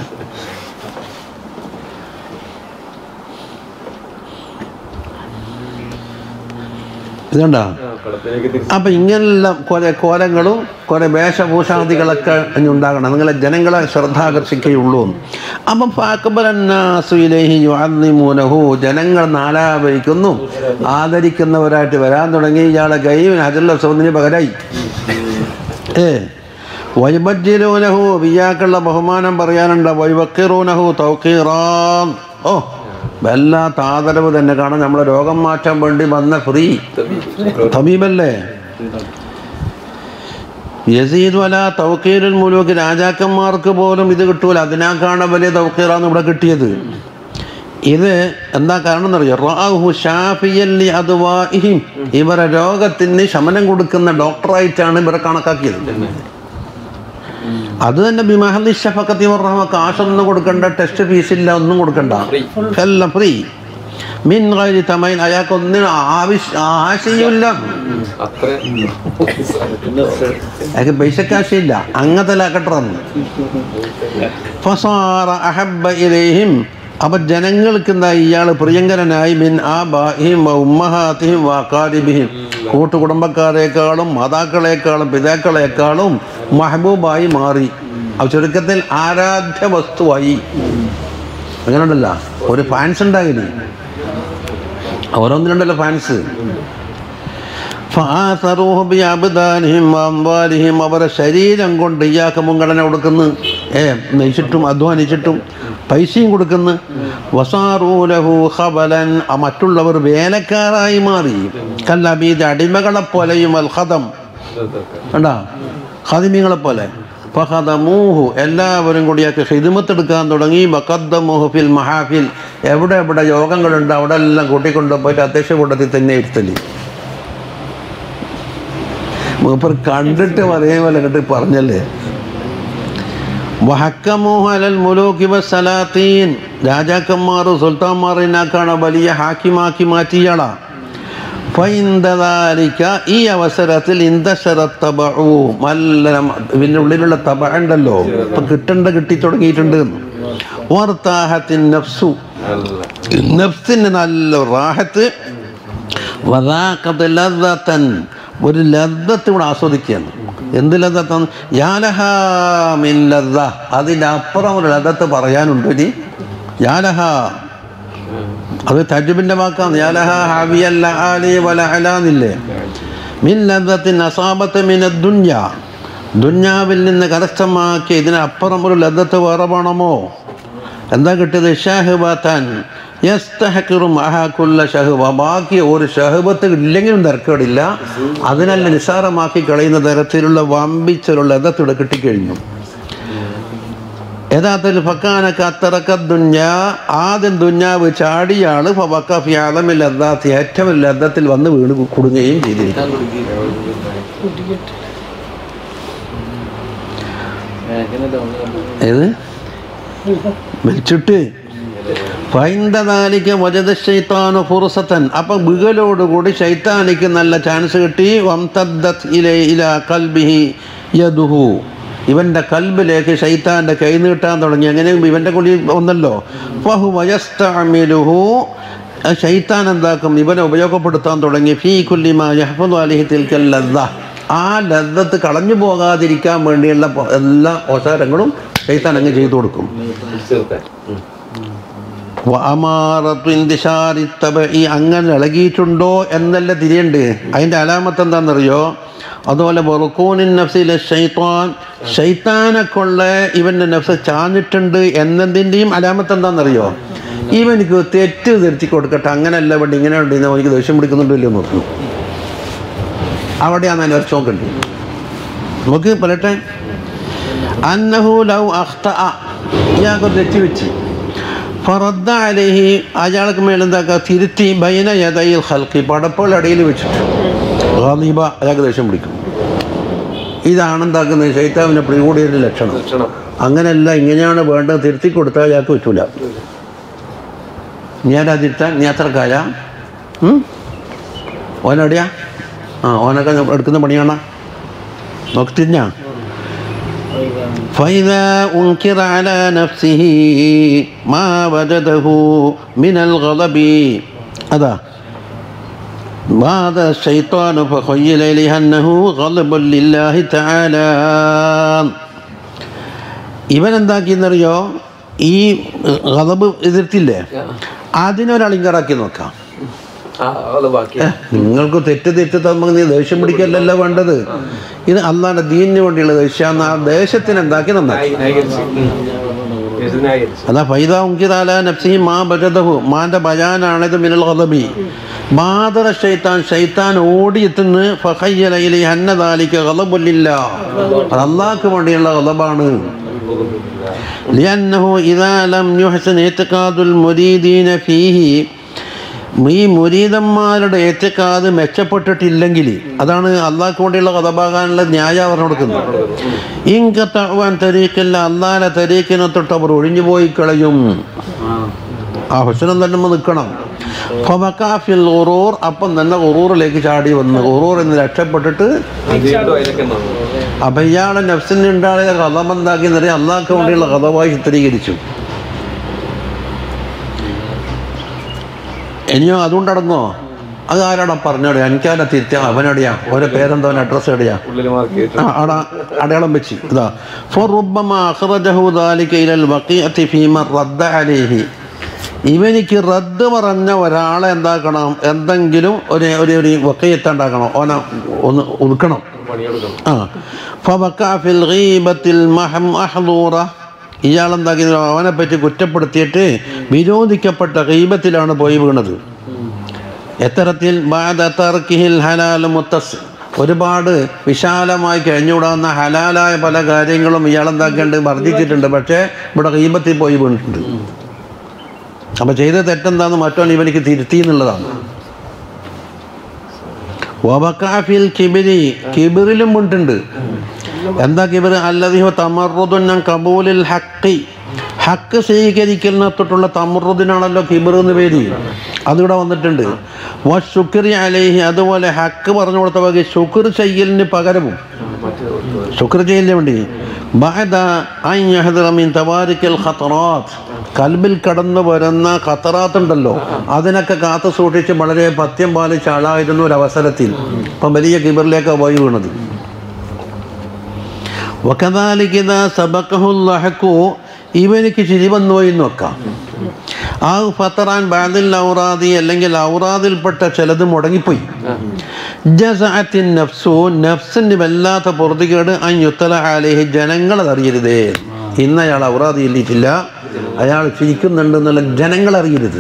ഇതുണ്ടാ ആ പടത്തിലേക്ക് തിരിച്ച് അപ്പം ഇങ്ങനെല്ലാം കുറെ കോലങ്ങളും കുറെ വേഷഭൂഷാദികളൊക്കെ ഇനി ഉണ്ടാകണം നിങ്ങളെ ജനങ്ങളെ ശ്രദ്ധ ആകർഷിക്കുകയുള്ളൂ അപ്പം ഫാക്കബലന്നാസുയിലേഹിമൂനഹു ജനങ്ങൾ നാലാപരിക്കുന്നു ആദരിക്കുന്നവരായിട്ട് വരാൻ തുടങ്ങി ഇയാളെ ഗൈവിന് ഹജല്ല സൗന്ദര്യ പകരായി ഏ വൈബജ്ജിലൂനഹു വിയാക്കുള്ള ബഹുമാനം പറയാനുണ്ട് വൈവക്കിറൂനഹു തൗക്കീറാം ഓ വല്ലാത്ത ആദരവ് തന്നെ കാണാൻ നമ്മളെ രോഗം മാറ്റാൻ വേണ്ടി വന്ന ഫ്രീ തമീമല്ലേ യസീദ് വല തൗക്കീരുൽ മുലൂക്ക് രാജാക്കന്മാർക്ക് പോലും ഇത് കിട്ടൂല അതിനാക്കാണ് വലിയ തൗക്കീറാന്ന് ഇവിടെ കിട്ടിയത് ഇത് എന്താ കാരണം എന്നറിയോ റാഹു ഷാഫിയല്ലി അദ്വാഇഹിം ഇവരെ രോഗത്തിന് ശമനം കൊടുക്കുന്ന ഡോക്ടറായിട്ടാണ് ഇവരെ കണക്കാക്കിയത് അത് തന്നെ ബിമഹലി ഷഫക്കത്തി പറഞ്ഞ കാശൊന്നും കൊടുക്കണ്ട ടെസ്റ്റ് ഫീസില്ല ഒന്നും കൊടുക്കണ്ട എല്ലാം ഫ്രീ മിൻ ഗൈരി തമൈൻ അയാൾക്ക് ഒന്നിനും ആവശ്യ ആശയമില്ല അത്ര അയാൾക്ക് പൈസക്ക് ആശയമില്ല അങ്ങനത്തെ ലാക്കട്ടെന്ന് ഫസാറ അഹബ്ബ ഇലൈഹിം അപ്പൊ ജനങ്ങൾക്ക് എന്താ ഇയാൾ പ്രിയങ്കരനായി മിൻ ആബാഹിം വ ഉമ്മഹാത്തിഹിം വ അഖാരിബിഹിം കൂട്ടുകുടുംബക്കാരേക്കാളും മാതാക്കളെക്കാളും പിതാക്കളെക്കാളും മഹബൂബായി മാറി അവ ചുരുക്കത്തിൽ ആരാധ്യ വസ്തുവായി അങ്ങനെയുണ്ടല്ല ഒരു ഫാൻസ് ഉണ്ടാകില്ലേ ഓരോന്നിനുണ്ടല്ലോ ഫാൻസ് ഫാസറൂഹു ബിഅബ്ദാനിഹിം വഅംവാലിഹിം അവരെ ശരീരം കൊണ്ട് ഇയാൾക്ക് മുൻഗണന കൊടുക്കുന്നു ഏ നയിച്ചിട്ടും അധ്വാനിച്ചിട്ടും പൈസയും കൊടുക്കുന്നു വസാറൂലഹു ഖബലൻ ആ മറ്റുള്ളവർ വേലക്കാരായി മാറി കല്ലബീദ് അടിമകളെ പോലെയും അൽ ഖദം കണ്ടാ ഖദിമിങ്ങളെ പോലെ ഫഹദമൂഹു എല്ലാവരും കൂടിയൊക്കെ ഹിദ്മത്തെടുക്കാൻ തുടങ്ങി ബക്കദ്ദമൂഹു ഫിൽ മഹാഫിൽ എവിടെ എവിടെ യോഗങ്ങളുണ്ട് അവിടെ എല്ലാം കൂട്ടിക്കൊണ്ടു പോയിട്ട് അധ്യക്ഷ കൂട്ടത്തിൽ തന്നെ ഇരുത്തല് മൂപ്പർ കണ്ടിട്ട് അതേപോലെ കണ്ടിട്ട് പറഞ്ഞല്ലേ വഹക്കമൂഹു അലൽ മുലൂക്കി വസ്സലാത്തീൻ രാജാക്കന്മാർ സുൽത്താൻമാറിനാക്കാണ് വലിയ ഹാക്കിമാക്കി മാറ്റിയാളാ ഫൈന്ദദാലിക ഈ അവസരത്തിൽ ഇന്തശരത്തബു നല്ല ഇതിൻ്റെ ഉള്ളിലുള്ള തബ ഉണ്ടല്ലോ ഇപ്പൊ കിട്ടേണ്ട കിട്ടി തുടങ്ങിയിട്ടുണ്ട് വർത്താഹത്തിൻ നഫ്സു നല്ല നഫ്സിന് നല്ല റാഹത്ത് വദാഖത്ത് ലദ്ദത്തൻ ഒരു ലദ്ദത്ത് ഇവിടെ ആസ്വദിക്കുകയാണ് എന്ത് ലദ്ദത്താണ് യാലഹ മിൻ ലദ്ദ അതിൻ്റെ അപ്പുറം ഒരു ലദ്ദത്ത് പറയാനുണ്ട് ഇനി യാലഹ അത് തജുബിൻ്റെ വാക്കാണ് യാലഹ ഹാവിയല്ല ആലി വല അലാന്നില്ലേ മിൻ ലദ്ദത്തിൻ അസാബത്ത് മിന ദുന്യ ദുന്യാവിൽ നിന്ന് കരസ്ഥമാക്കി ഇതിനപ്പുറം ഒരു ലദ്ദത്ത് വേറെ വേണമോ എന്താ കിട്ടിയത് ഷഹബത്താൻ യസ്തഹക്കിറും അഹാക്കുള്ള ഷഹബ ബാക്കി ഒരു ഷഹബത്ത് ഇല്ലെങ്കിലും തിരക്കേടില്ല അതിനല്ല നിസ്സാരമാക്കി കളയുന്ന തരത്തിലുള്ള വമ്പിച്ചൊരു ലതത്തിവിടെ കിട്ടിക്കഴിഞ്ഞു യഥാർത്ഥത്തിൽ ഫക്കാനക്ക് അത്തറക്ക ദുഞ്ഞ ആദ്യം ദുഞ്ഞാവ് ചാടിയാള് ഫവക്കഫി ആലമിൽ ലദ്ദാത്ത് ഏറ്റവും ലദ്ദത്തിൽ വന്ന് വീണ് കുടുങ്ങുകയും ചെയ്തിരിക്കും ഏത് വലിച്ചിട്ട് ഫൈന്ദദാലിക്ക് വജത ശൈത്താനു ഫുർസത്തൻ അപ്പം ബിഗലോടുകൂടി ശൈത്താനിക്ക് നല്ല ചാൻസ് കിട്ടി വംതദ്ദത് ഇലൈ ഇലാ കൽബിഹി യദുഹു ഇവൻ്റെ കൽബിലേക്ക് ശൈത്താൻ്റെ കൈ നീട്ടാൻ തുടങ്ങി എങ്ങനെയും ഇവൻ്റെ കൂടി ഒന്നല്ലോ ഫഹു വയസ്തഅമിലുഹു ശൈത്താൻ എന്താക്കും ഇവനെ ഉപയോഗപ്പെടുത്താൻ തുടങ്ങി ഫീ കുല്ലിമ യഹ്ഫദു അലിഹി തിൽക്കൽ ലദ്ദ ആ ലദ്ദത്ത് കളഞ്ഞു പോകാതിരിക്കാൻ വേണ്ടിയുള്ള പ- എല്ലാ അവസരങ്ങളും ശൈത്താൻ അങ്ങ് ചെയ്തു കൊടുക്കും ചേർത്താൻ വഅമാറത്തു ഇന്തിശാരി തബഇ അങ്ങനെ ഇളകിയിട്ടുണ്ടോ എന്നല്ല തിരിയണ്ട് അതിൻ്റെ അലാമത്ത് എന്താണെന്നറിയോ അതുപോലെ ബറുക്കൂനിൻ നഫ്സിലെ ഷൈത്താൻ ഷൈത്താനെ കൊള്ള ഇവൻ്റെ നഫ്സ് ചാഞ്ഞിട്ടുണ്ട് എന്നതിൻ്റെയും അലാമത്ത് എന്താണെന്നറിയോ ഇവനിക്ക് തെറ്റ് തിരുത്തി കൊടുക്കട്ടെ അങ്ങനെയല്ല വേണ്ടി ഇങ്ങനെ ഉണ്ട് ഇന്ന് എനിക്ക് ദേഷ്യം പിടിക്കുന്നുണ്ടോ ഇല്ലയോ നോക്കൂ അവിടെയാണ് അതിൻ്റെ ഒരു ചോക്കുണ്ട് നമുക്ക് പറയട്ടെ അന്നഹു ലൗ അഖ്ത ഇയാൾക്ക് തെറ്റ് വെച്ച് ഫറദ്ദ അലഹി അയാൾക്ക് മേലെന്താക്കുക തിരുത്തി ബൈന യദയിൽ ഹൽക്കി പടപ്പുകളിടയിൽ വെച്ചിട്ട് ഗാലിബ അയാൾക്ക് ദേഷ്യം പിടിക്കും ഇതാണ് എന്താക്കുന്നത് ശൈത്താവിനെ പിടികൂടിയതിൻ്റെ ലക്ഷണം ലക്ഷണം അങ്ങനെയല്ല ഇങ്ങനെയാണ് വേണ്ടത് തിരുത്തി കൊടുത്താൽ അയാൾക്ക് പറ്റൂല ഞാൻ തിരുത്താൻ നീ അത്രക്കായ ഓനടിയാ ആ ഓനൊക്കെ എടുക്കുന്ന പണിയാണ് നോക്കി തിരിഞ്ഞാ فإذا أنكر على نفسه ما وجده من الغضب هذا وهذا الشيطان فخيل إليه أنه غضب لله تعالى ഇവൻ എന്താക്കിയെന്നറിയോ ഈ ഗളബ് എതിർത്തില്ലേ അതിനൊരാൾ ഇങ്ങറാക്കി നോക്കാം ആ അത് ബാക്കി ഏ, നിങ്ങൾക്ക് തെറ്റ് തെറ്റ് തമ്മിൽ നീ ദേഷ്യം പിടിക്കല്ലല്ല വേണ്ടത് ഇത് അള്ളാന്റെ ദീനിന് വേണ്ടിയുള്ള ദേഷ്യം ആ ദേശത്തിന് എന്താക്കി നന്നാക്കി ന്യായീകരിച്ച് യേശു ന്യായീകരിച്ച് അതാ ഫൈദ ഉങ്കിതാല നഫ്സിഹി മാ ബജദഹു മാന്റെ ബയാനാണിത് മിനൽ ഖദബി ബാദറ ഷൈത്താൻ ഷൈത്താൻ ഓടിയെത്തുന്ന് ഫഹയ്യലയിലെ ഹന്നദാലിക്ക് ഗളബുല്ലില്ല അത് അള്ളാഹ്ക്ക് വേണ്ടിയുള്ള ഗളബാണ് لأنه إذا لم يحسن اعتقاد المريدين فيه ഈ മുരീതന്മാരുടെ ഏറ്റക്കാത് മെച്ചപ്പെട്ടിട്ടില്ലെങ്കിൽ അതാണ് അള്ളാഹ്ക്ക് വേണ്ടിയുള്ള കഥഭാകാനുള്ള ന്യായം പറഞ്ഞു കൊടുക്കുന്നത് ഇങ്കത്തവാൻ തരീക്കില്ല അള്ളാഹിനെ തരീക്കിനെ തൊട്ട് അവർ ഒഴിഞ്ഞു പോയി കളയും ആ ഹുസനം തന്നെ നിൽക്കണം ഫമക്കാഫിൽ ഉറൂർ അപ്പം തന്നെ ഉറൂറിലേക്ക് ചാടി വന്ന് ഉറൂർ എന്ന് രക്ഷപ്പെട്ടിട്ട് വീണ്ടും അതിലൊക്കെ നിന്നു. അപ്പം ഇയാളെ നഫ്സിന് ഉണ്ടായ കഥം എന്താക്കി നിറയെ അള്ളാഹ്ക്ക് വേണ്ടിയുള്ള കഥമായി ചിത്രീകരിച്ചു ഇനിയോ അതുകൊണ്ട് നടന്നോ അത് ആരാടാ പറഞ്ഞോടിയാ എനിക്കാരാ തിരുത്തിയാ അവനടിയാ ഓരോ പേരെന്തോ അഡ്രസ്സ് എടിയാ ഉള്ളില് മാർക്ക് ചെയ്തിട്ട് ആ ആടാ അടയാളം വെച്ച് ഇതാ ഫറുബ്ബമ അഖ്റജഹു ദാലിക ഇലൽ വഖീഅത്തി ഫീമ റദ്ദ അലൈഹി ഇവനിക്ക് റദ്ദ് പറഞ്ഞ ഒരാളെ എന്താക്കണം എന്തെങ്കിലും ഒരു ഒരു ഒരു വക്കയത്ത് ഉണ്ടാക്കണം ഓനെ ഒന്ന് ഒതുക്കണം പണിയെടുക്കണം ആ ഫവഖഅ ഫിൽ ഗീബത്തിൽ മഹം അഹ്ദൂറ ഇയാളെന്താക്കി അവനെ പറ്റി കുറ്റപ്പെടുത്തിയിട്ട് വിരോധിക്കപ്പെട്ട ഗീബത്തിലാണ് പോയി വീണത് എത്തരത്തിൽ ബാദ തർക്കിഹിൽ ഹലാൽ മുത്തസ് ഒരുപാട് വിശാലമായി കഴിഞ്ഞുകൂടാവുന്ന ഹലാലായ പല കാര്യങ്ങളും ഇയാളെന്താക്കേണ്ടത് വർദ്ധിച്ചിട്ടുണ്ട് പക്ഷേ ഇവിടെ ഗീബത്തിൽ പോയി വീണിട്ടുണ്ട് അപ്പം ചെയ്ത തെറ്റെന്താന്ന് മറ്റോൻ ഇവനിക്ക് തിരുത്തി എന്നുള്ളതാണ് വബക്കാഫിൽ കിബിരി കിബിറിലും വീണിട്ടുണ്ട് എന്താ കിബിർ അല്ലതിഹോ തമറുദുൻ കബൂലിൽ ഹക്കി ഹക്ക് സ്വീകരിക്കുന്ന തൊട്ടുള്ള തമറുദിനാണല്ലോ കിബിർ എന്ന് പേര് അതിവിടെ വന്നിട്ടുണ്ട് വ ശുക്രി അലേഹി അതുപോലെ ഹക്ക് പറഞ്ഞു കൊടുത്ത വകെ ശുക്ർ ചെയ്യലിന് പകരവും ശുക്ർ ചെയ്യലിന് വേണ്ടി ബഅദ അൻ യഹ്ദറ മിൻ തവാരിക്കൽ ഖത്തറാത്ത് കൽബിൽ കടന്നു വരുന്ന ഖത്തറാത്ത് ഉണ്ടല്ലോ അതിനൊക്കെ കാത്തു സൂക്ഷിച്ച് വളരെ പത്യം പാലിച്ച ആളായിരുന്നു ഒരു അവസരത്തിൽ ഇപ്പം വലിയ കിബറിലേക്ക് പോയി വീണത് വക്കതാലിക്കിത സബക്കഹുല്ലഹക്കു ഇവനിക്ക് ചിരി വന്നു പോയി എന്ന് വെക്കാം ആ ഫത്തറാൻ ബാദിൽ ഔറാദി അല്ലെങ്കിൽ ഔറാദിൽപ്പെട്ട ചിലത് മുടങ്ങിപ്പോയി ജസഅത്തിൻ നഫ്സു നഫ്സിന് വല്ലാത്ത പൊറുതികേട് അഞ്ഞുത്തല ആലേഹി ജനങ്ങൾ അതറിയരുതേ ഇന്ന് അയാൾ ഔറാദി ഇല്ലിട്ടില്ല അയാൾ ചിരിക്കുന്നുണ്ട് എന്നുള്ള ജനങ്ങൾ അറിയരുത്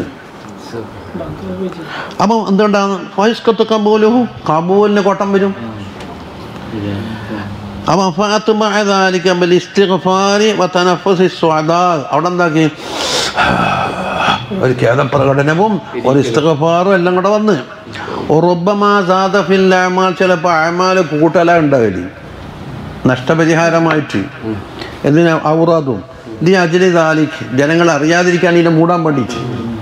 അപ്പം എന്തുകൊണ്ടാണ് വയസ്കത്ത് കബൂലു കബൂലിന് കോട്ടം വരും അപ്പം ഫാത്തുമാലിക്ക് ഇസ്തിഗ്ഫാരി വതനഫുസി സ്വാദാ അവിടെ എന്താക്കി ഒരു ഖേദപ്രകടനവും ഒരു ഇസ്തിഗ്ഫാറും എല്ലാം കൂടെ വന്ന് ഉറുബമാ സാദഫിൽ അമാൽ ചിലപ്പോൾ അമാൽ കൂട്ടല ഉണ്ടാവില്ല നഷ്ടപരിഹാരമായിട്ട് എന്തിനാ ഔറാദും ദി അജ്ലി ദാലിക് ജനങ്ങൾ അറിയാതിരിക്കാൻ ഇതിനെ മൂടാൻ വേണ്ടിയിട്ട്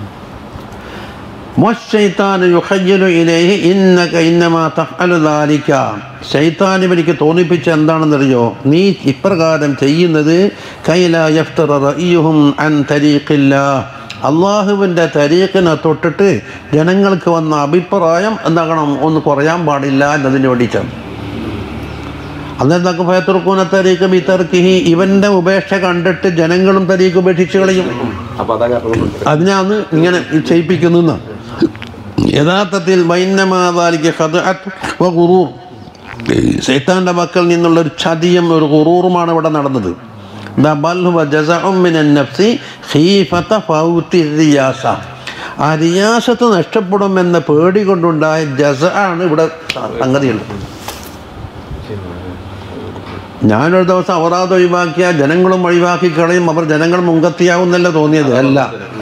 മൊശൈത്താൻ യുഹയ്യലു ഇലേഹി ഇന്നക ഇന്നമാ തഫ്അലു ദാലിക ശൈത്താൻ ഇവനിക്ക് തോന്നിപ്പിച്ച എന്താണെന്നറിയോ നീ ഇപ്രകാരം ചെയ്യുന്നത് കൈല യഫ്തറ റഅയ്യുഹും അൻ തരീഖില്ലാ അള്ളാഹുവിൻ്റെ തരീഖിനെ തൊട്ടിട്ട് ജനങ്ങൾക്ക് വന്ന അഭിപ്രായം എന്താകണം ഒന്ന് കുറയാൻ പാടില്ല എന്നതിന് വേണ്ടിയിട്ടാണ് അന്നേരത്തൊക്കെ ഭയത്തുർക്കൂന തരീഖ് ബി തർക്കിഹി ഇവൻ്റെ ഉപേക്ഷ കണ്ടിട്ട് ജനങ്ങളും തരീഖ് ഉപേക്ഷിച്ച് കളയും അപ്പൊ അതാ കാരണം അതിനാണ് ഇങ്ങനെ ചെയ്യിപ്പിക്കുന്ന യഥാർത്ഥത്തിൽ വൈന്നമാതാലിക്ക് ഗുറൂർ സൈത്താന്റെ മക്കൾ നിന്നുള്ള ഒരു ചതിയും ഒരു ഗുറൂറുമാണ് ഇവിടെ നടന്നത് ദാ ബൽ ഹുവ ജസഉം മിനൻ നഫ്സി ഖീഫത ഫൗതി റിയാസ ആ റിയാസത്ത് നഷ്ടപ്പെടുമെന്ന പേടി കൊണ്ടുണ്ടായ ജസ ആണ് ഇവിടെ സംഗതിയുള്ളത് ഞാനൊരു ദിവസം അവറാത് ഒഴിവാക്കിയ ജനങ്ങളും ഒഴിവാക്കി കളയും അവർ ജനങ്ങൾ മുങ്കത്തിയാവുന്നല്ല തോന്നിയത് അല്ല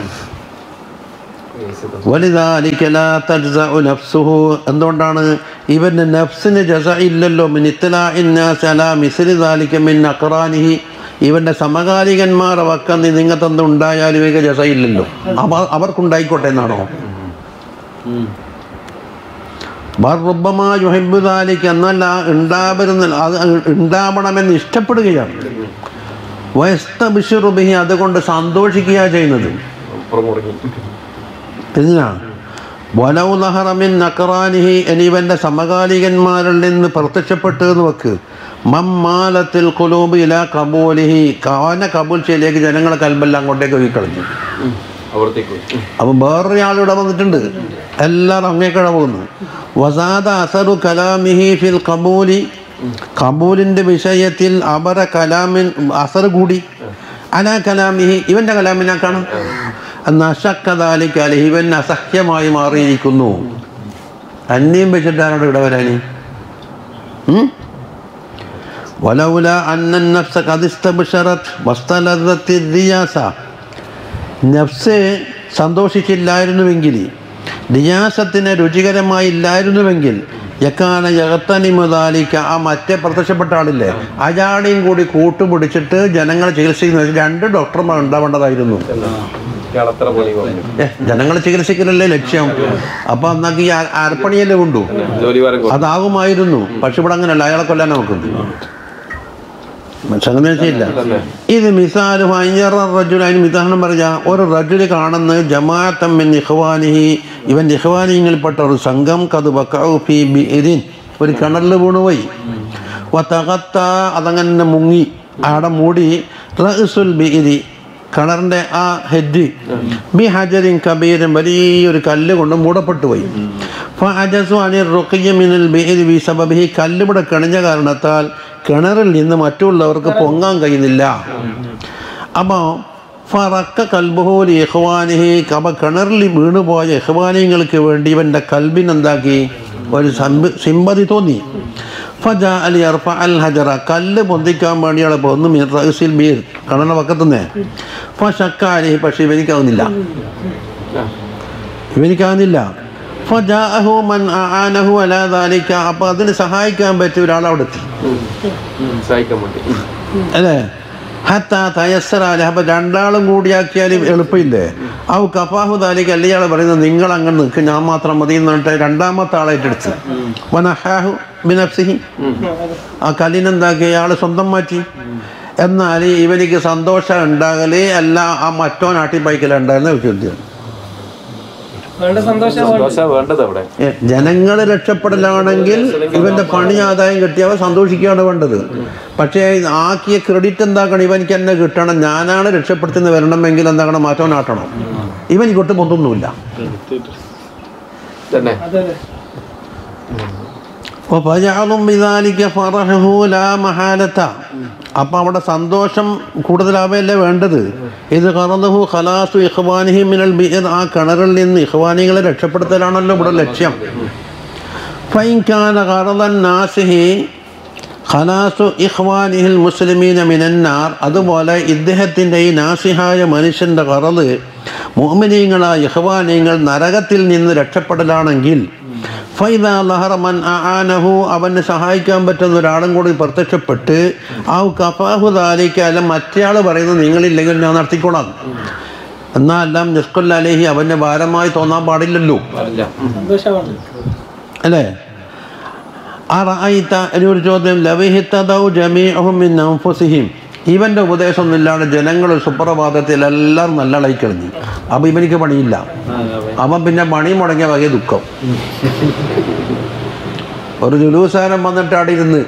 വലിതാലിക ലാ തജ്സഉ നഫ്സുഹു എന്തുകൊണ്ടാണ് ഇവന് നഫ്സിന് ജസ ഇല്ലല്ലോ മിൻ ഇത്ലാഇൻ നാസ് അലാ മിസ്ലി ദാലിക മിൻ അഖ്റാനിഹി ഇവന്റെ സമകാലികന്മാരെ വക്കന്ന് നിങ്ങത്തൊന്നും ഉണ്ടായാലും ഇവയ്ക്ക് ജസ ഇല്ലല്ലോ അവ അവർക്കുണ്ടായിക്കോട്ടെ എന്നാണോ ബർറുബമാ യുഹിബ്ബു ദാലിക എന്നല്ല ഉണ്ടാവരുന്ന അത് ഉണ്ടാവണമെന്ന് ഇഷ്ടപ്പെടുകയാണ് വയസ്തബിഷുറു ബിഹി അതുകൊണ്ട് സന്തോഷിക്കുക ചെയ്യുന്നത് പുറമുടങ്ങി എന്തിനാ വലൗ നഹറമിൻ നക്കറാനിഹി എന്നിവൻ്റെ സമകാലികന്മാരിൽ നിന്ന് പ്രത്യക്ഷപ്പെട്ടു എന്ന് വെക്ക് മമ്മാലത്തിൽ കുലൂബ് ഇല കബൂലിഹി കാന കബൂൽ ചെയ്യലേക്ക് ജനങ്ങളെ കൽബെല്ലാം അങ്ങോട്ടേക്ക് ഒഴുകിക്കളഞ്ഞു അവിടത്തേക്ക് അപ്പം വേറൊരു ആളിവിടെ വന്നിട്ടുണ്ട് എല്ലാവരും അങ്ങേക്കട പോകുന്നു വസാദ അസറു കലാമിഹി ഫിൽ കബൂലി കബൂലിൻ്റെ വിഷയത്തിൽ അവര കലാമിൻ അസർ കൂടി അല കലാമിഹി ഇവൻ്റെ കലാമിനെ കാണാം നശക്കദാലിക്ക് അലഹി ഇവൻ അസഹ്യമായി മാറിയിരിക്കുന്നു അന്യം വെച്ചിട്ടാണ് ഇവിടെ വരാന് ഉം? ولولا أن النفس قد استبشرت واستلذت الرياسة നഫ്സ് സന്തോഷിച്ചില്ലായിരുന്നുവെങ്കിൽ റിയാസത്തിന് രുചികരമായില്ലായിരുന്നുവെങ്കിൽ യക്കാന യകത്തനി മുതാലിക്ക ആ മറ്റേ പ്രത്യക്ഷപ്പെട്ട ആളില്ലേ അയാളെയും കൂടി കൂട്ടുപിടിച്ചിട്ട് ജനങ്ങളെ ചികിത്സിക്കുന്ന രണ്ട് ഡോക്ടർമാർ ഉണ്ടാവേണ്ടതായിരുന്നു ഇയാളത്ര പണി കുറഞ്ഞു ഏ ജനങ്ങളെ ചികിത്സിക്കലല്ലേ ലക്ഷ്യം അപ്പൊ അന്നൊക്കെ ഈ ആ- അരപ്പണിയല്ലേ കൊണ്ടു ജോലി ഭാരം കുറഞ്ഞു അതാകുമായിരുന്നു പക്ഷെ ഇവിടെ അങ്ങനെയല്ല അയാളെ കൊല്ലാൻ നോക്കുന്നു സംഗതിയില്ല ഇത് മിസാല് റജുൽ അതിന് മിതാഹനം പറയാ ഒരു റജുല് കാണുന്ന ജമാഅത്തമ്മിൻ ഇഖ്വാനിഹി ഇവൻ ഇഖ്വാനിങ്ങളിൽപ്പെട്ട ഒരു സംഘം കത് വഖഉ ഫീ ബിഇരിൻ ഒരു കിണറിൽ വീണുപോയി വതഗത്ത അതങ്ങനെ മുങ്ങി ആടെ മൂടി റഅസുൽ ബിഇരി കിണറിന്റെ ആ ഹെഡ് ബി ഹജരിൻ കബീരൻ വലിയൊരു കല്ല് കൊണ്ട് മൂടപ്പെട്ടു പോയി ഫഅജസു അനിർ റുഖിയ മിനൽ ബിഇരി ബി സബബിഹി കല്ല് ഇവിടെ കിണഞ്ഞ കാരണത്താൽ കിണറിൽ നിന്ന് മറ്റുള്ളവർക്ക് പൊങ്ങാൻ കഴിയുന്നില്ല അപ്പോൾ ഫറക്ക കൽബുഹോലി ഇഹ്വാനിഹി കബ കിണറിൽ വീണുപോയ ഇഹ്വാനിങ്ങൾക്ക് വേണ്ടി ഇവൻ്റെ കൽബിനെന്താക്കി ഒരു സംബ സിമ്പതി തോന്നി ഫജ അലി അർഫ അൽ ഹജറ കല്ല് പൊന്തിക്കാൻ വേണ്ടിയാണ് ഒന്ന് മീർ റഹസിൽ ബീർ കിണറിൻ്റെ പക്കത്തുനിന്ന് ഫഷക്ക അലി പക്ഷേ ഇവനിക്കാവുന്നില്ല ഇവനിക്കാവുന്നില്ല ഫജാഅഹു മൻ അആനഹു അലാ ദാലിക അപ്പോൾ അതിന് സഹായിക്കാൻ പറ്റിയ ഒരാൾ അവിടെ എത്തി സഹായിക്കാൻ വേണ്ടി അല്ലേ ഹത്ത തയസ്സറാല് അപ്പം രണ്ടാളും കൂടിയാക്കിയാലും എളുപ്പമില്ലേ ഔ കഫാഹു ദാലിക്ക് അല്ലേ ഇയാൾ പറയുന്നത് നിങ്ങൾ അങ്ങനെ നിൽക്ക് ഞാൻ മാത്രം മതി എന്ന് പറഞ്ഞിട്ട് രണ്ടാമത്തെ ആളെ ഏറ്റെടുത്ത് വനഹാഹു ബിനഫ്സിഹി ആ കല്ലിനെന്താക്കി അയാൾ സ്വന്തം മാറ്റി എന്നാൽ ഇവനിക്ക് സന്തോഷം ഉണ്ടാകലേ അല്ല ആ മറ്റോ നാട്ടി ബൈക്കിലുണ്ടായിരുന്ന ചോദ്യം വേണ്ട സന്തോഷം സന്തോഷം വേണ്ടത് അവിടെ ജനങ്ങൾ രക്ഷപ്പെടലാണെങ്കിൽ ഇവന്റെ പണി ആദായം കിട്ടിയവ സന്തോഷിക്കുകയാണ് വേണ്ടത് പക്ഷേ ആക്കിയ ക്രെഡിറ്റ് എന്താക്കണം ഇവനിക്ക് തന്നെ കിട്ടണം ഞാനാണ് രക്ഷപ്പെടുത്തുന്ന വരണമെങ്കിൽ എന്താക്കണം മാറ്റം നാട്ടണം ഇവൻ കൊട്ട് പൊന്തൊന്നുമില്ല തന്നെ അതെ وفجعلهم بذلك فرحه لا محالة അപ്പം അവിടെ സന്തോഷം കൂടുതലാവല്ലേ വേണ്ടത് ഇത് കറന്നഹു ഖലാസു ഇഖ്വാനിഹി മിനൽ ബിഇർ ആ കിണറിൽ നിന്ന് ഇഖ്വാനികളെ രക്ഷപ്പെടുത്തലാണല്ലോ ഇവിടെ ലക്ഷ്യം ഫൈൻകാന കറലൻ നാസിഹി ഖലാസു ഇഖ്വാനിഹിൽ മുസ്ലിമീന മിനന്നാർ അതുപോലെ ഇദ്ദേഹത്തിൻ്റെ ഈ നാസിഹായ മനുഷ്യൻ്റെ കറല് മോമിനീങ്ങളായ ഇഖ്വാനിങ്ങൾ നരകത്തിൽ നിന്ന് രക്ഷപ്പെടലാണെങ്കിൽ ഫൈദ ലഹറമൻ ആനഹു അവന് സഹായിക്കാൻ പറ്റുന്ന ഒരാളും കൂടി പ്രത്യക്ഷപ്പെട്ട് ആ കഫാഹു ദാലിക്ക് അല്ല മറ്റേയാൾ പറയുന്നത് നിങ്ങളില്ലെങ്കിൽ ഞാൻ നടത്തിക്കോളാം എന്നാൽ എല്ലാം ജസ്കുൽ അലേഹി അവൻ്റെ ഭാരമായി തോന്നാൻ പാടില്ലല്ലോ അറിയില്ല സന്തോഷമാണ് അല്ലേ അറായിത്ത ഒരു ചോദ്യം ലവിഹിത്തദൗ ജമീഅഹും മിൻ അൻഫുസിഹിം ഇവൻ്റെ ഉപദേശമൊന്നും ഇല്ലാണ്ട് ജനങ്ങൾ സുപ്രഭാതത്തിൽ എല്ലാവരും നല്ല കളഞ്ഞു അപ്പം ഇവനിക്ക് പണിയില്ല അവൻ പിന്നെ പണി മുടങ്ങിയ വകയെ ദുഃഖം ഒരു ജുലൂസാരം വന്നിട്ട് അവിടെ ഇരുന്ന്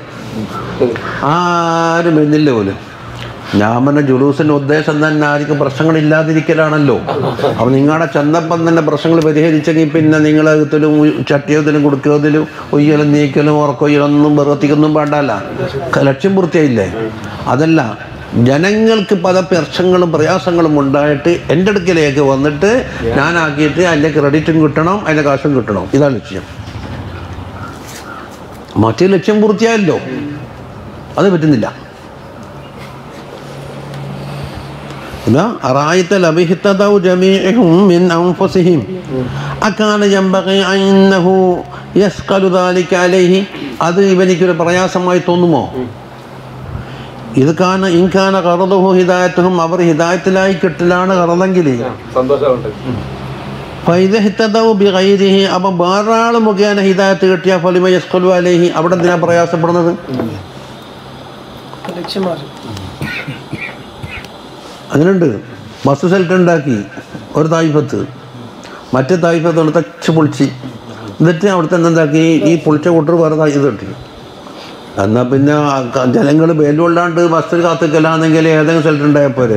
ആരും എന്നില്ല പോലും ഞാൻ പറഞ്ഞ ജുലൂസിൻ്റെ ഉദ്ദേശം തന്നെ ആർക്കും പ്രശ്നങ്ങളില്ലാതിരിക്കലാണല്ലോ അപ്പം നിങ്ങളുടെ ചെന്നപ്പം തന്നെ പ്രശ്നങ്ങൾ പരിഹരിച്ചെങ്കിൽ പിന്നെ നിങ്ങളകത്തിലും ചട്ടിയതിലും കൊടുക്കതിലും ഒയ്യലും നീക്കലും ഉറക്കൊയ്യലൊന്നും പ്രവർത്തിക്കൊന്നും വേണ്ടല്ല ലക്ഷ്യം പൂർത്തിയായില്ലേ അതല്ല ജനങ്ങൾക്ക് പല പ്രശ്നങ്ങളും പ്രയാസങ്ങളും ഉണ്ടായിട്ട് എൻ്റെ അടുക്കലേക്ക് വന്നിട്ട് ഞാനാക്കിയിട്ട് അതിൻ്റെ ക്രെഡിറ്റും കിട്ടണം അതിൻ്റെ കാശും കിട്ടണം ഇതാണ് ലക്ഷ്യം മറ്റേ ലക്ഷ്യം പൂർത്തിയായല്ലോ അത് പറ്റുന്നില്ല إذا أرأيت لبهتدوا جميعهم من أنفسهم أكان ينبغي أنه يثقل ذلك عليه അത് ഇവനിക്കൊരു പ്രയാസമായി തോന്നുമോ ഇത് കാന ഇൻകാന കറതുഹു ഹിദായത്തും അവർ ഹിദായത്തിലായി കിട്ടലാണ് കറതെങ്കിൽ സന്തോഷമുണ്ട് ഫൈദഹിത്തദൗ ബിഗൈരിഹി അപ്പം വേറൊരാൾ മുഖേന ഹിദായത്ത് കിട്ടിയ ഫലിമ യസ്ഖലു അലൈഹി അവിടെ എന്തിനാ പ്രയാസപ്പെടുന്നത് ലക്ഷ്യം മാറി അങ്ങനെയുണ്ട് ബസ് സെൽറ്റ് ഉണ്ടാക്കി ഒരു തായ്പത്ത് മറ്റേ തായ്പത്ത് കൊണ്ട് തച്ച് പൊളിച്ച് എന്നിട്ട് അവിടുത്തെ എന്താക്കി ഈ പൊളിച്ച കൂട്ടർ വേറെ തായ് ഇത് കിട്ടി എന്നാൽ പിന്നെ ജനങ്ങൾ വേലുകൊള്ളാണ്ട് ബസ്സിൽ കാത്തിക്കലാണെങ്കിൽ ഏതെങ്കിലും സ്ഥലത്ത് ഉണ്ടായാൽ പോരെ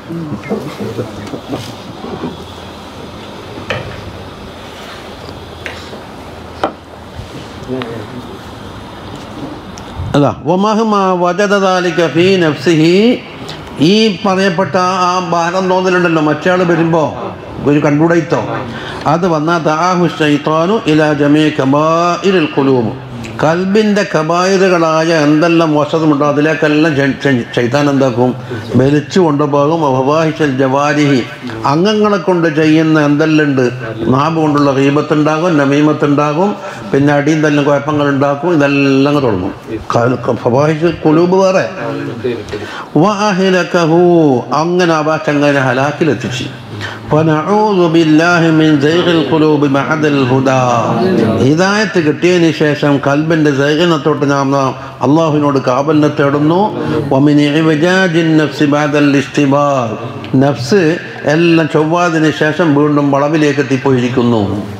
അതാ വമഹ്മ വജദാലിക ഫീ നഫ്സിഹി ഈ പറയപ്പെട്ട ആ ഭാരം തോന്നലുണ്ടല്ലോ മറ്റയാൾ വരുമ്പോൾ ഒരു കണ്ടുടയിത്തോ അത് വന്നാൽ ദാഹു ഷൈത്താനു ഇലാ ജമീ കബാഇരിൽ ഖുലൂബ് കൽബിൻ്റെ കബായിറുകളായ എന്തെല്ലാം മോശമുണ്ടോ അതിലേക്കെല്ലാം ചെയ്താൻ എന്താക്കും വലിച്ചു കൊണ്ടുപോകും അഭവാഹിച്ചൽ ജവാരിഹി അംഗങ്ങളെ കൊണ്ട് ചെയ്യുന്ന എന്തെല്ലാം ഉണ്ട് നാബ് കൊണ്ടുള്ള റീബത്തുണ്ടാകും നമീമത്തുണ്ടാകും പിന്നെ അടിയും തന്നെ കുഴപ്പങ്ങൾ ഉണ്ടാക്കും ഇതെല്ലാം അങ്ങ് തുടങ്ങും ഫവാഹിച്ചൽ കുലൂബ് വേറെ വാഹിലക്കഹു അങ്ങനെ ആ ചങ്ങനെ ഹലാക്കിലെത്തിച്ച് فنعوذ بالله من زيغ القلوب بعد الهدى ഹിദായത്ത് കിട്ടിയതിന് ശേഷം കൽബിന്റെ സൈകനത്തോട്ട് നാം നാം അള്ളാഹുവിനോട് കാബലിനെ തേടുന്നു ومن إعوجاج النفس بعد الاستبار നഫ്സ് എല്ലാം ചൊവ്വാതിന് ശേഷം വീണ്ടും വളവിലേക്ക് എത്തിപ്പോയിരിക്കുന്നു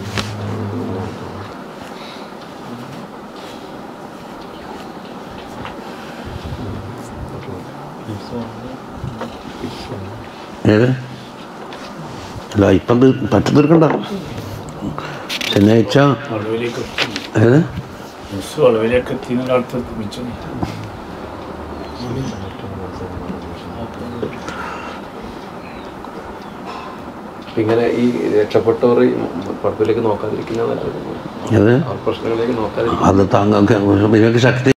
ഏത് അല്ല ഇപ്പം ഇത് പറ്റു തീർക്കണ്ട ശനിയാഴ്ച വളവിലേക്ക് ഏത് ബസ് വളവിലേക്ക് എത്തി ഒരാൾക്ക് മിച്ചം ഇങ്ങനെ ഈ രക്ഷപ്പെട്ടവർ പടത്തിലേക്ക് നോക്കാതിരിക്കുന്ന നല്ലത് ഏത് ആ പ്രശ്നങ്ങളിലേക്ക് നോക്കാതിരിക്കുന്ന അത് താങ്കൾക്ക് നിങ്ങൾക്ക് ശക്തി